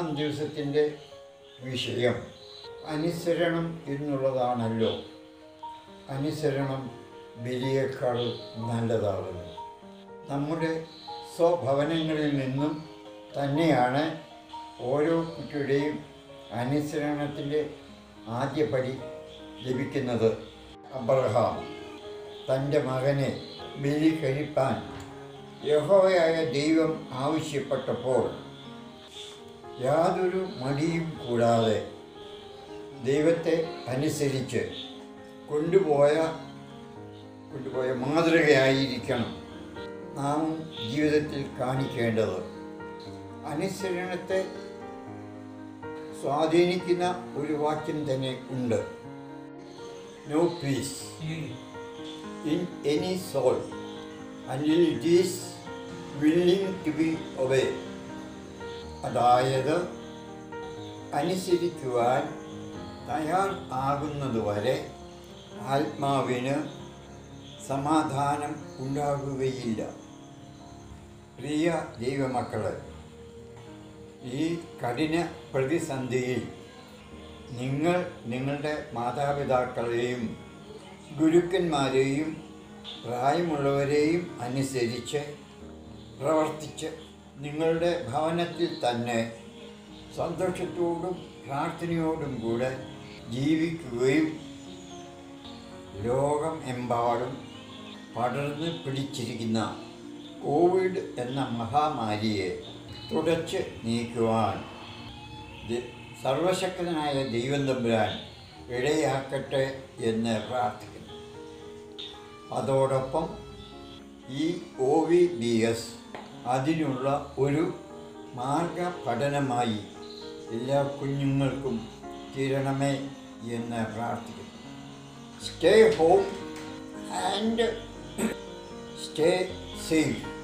ദിവസത്തിൻ്റെ വിഷയം അനുസരണം എന്നുള്ളതാണല്ലോ അനുസരണം ബലിയേക്കാൾ നല്ലതാകുന്നു നമ്മുടെ സ്വഭവനങ്ങളിൽ നിന്നും തന്നെയാണ് ഓരോ കുട്ടിയുടെയും അനുസരണത്തിൻ്റെ ആദ്യപടി ലഭിക്കുന്നത് അബ്രഹാം തൻ്റെ മകനെ ബലി കഴിപ്പാൻ യഹോവയായ ദൈവം ആവശ്യപ്പെട്ടപ്പോൾ യാതൊരു മടിയും കൂടാതെ ദൈവത്തെ അനുസരിച്ച് കൊണ്ടുപോയ കൊണ്ടുപോയ മാതൃകയായിരിക്കണം നാം ജീവിതത്തിൽ കാണിക്കേണ്ടത് അനുസരണത്തെ സ്വാധീനിക്കുന്ന ഒരു വാക്യം തന്നെ ഉണ്ട് no peace in any soul until it is willing to be obey അതായത് അനുസരിക്കുവാൻ തയ്യാർ ആകുന്നതുവരെ ആത്മാവിന് സമാധാനം ഉണ്ടാകുകയില്ല പ്രിയ ദൈവമക്കളെ ഈ കഠിന പ്രതിസന്ധിയിൽ നിങ്ങൾ നിങ്ങളുടെ മാതാപിതാക്കളെയും ഗുരുക്കന്മാരെയും പ്രായമുള്ളവരെയും അനുസരിച്ച് പ്രവർത്തിച്ച് നിങ്ങളുടെ ഭവനത്തിൽ തന്നെ സന്തോഷത്തോടും പ്രാർത്ഥനയോടും കൂടെ ജീവിക്കുകയും ലോകം എമ്പാടും പടർന്ന് പിടിച്ചിരിക്കുന്ന കോവിഡ് എന്ന മഹാമാരിയെ തുടച്ച് നീക്കുവാൻ ദ- സർവശക്തനായ ദൈവം തമ്പുരാൻ ഇടയാക്കട്ടെ എന്ന് പ്രാർത്ഥിക്കുന്നു അതോടൊപ്പം ഈ ഒ വി ബി എസ് അതിനുള്ള ഒരു മാർഗ പഠനമായി എല്ലാ കുഞ്ഞുങ്ങൾക്കും തീരണമേ എന്ന് പ്രാർത്ഥിക്കുന്നു stay home and stay safe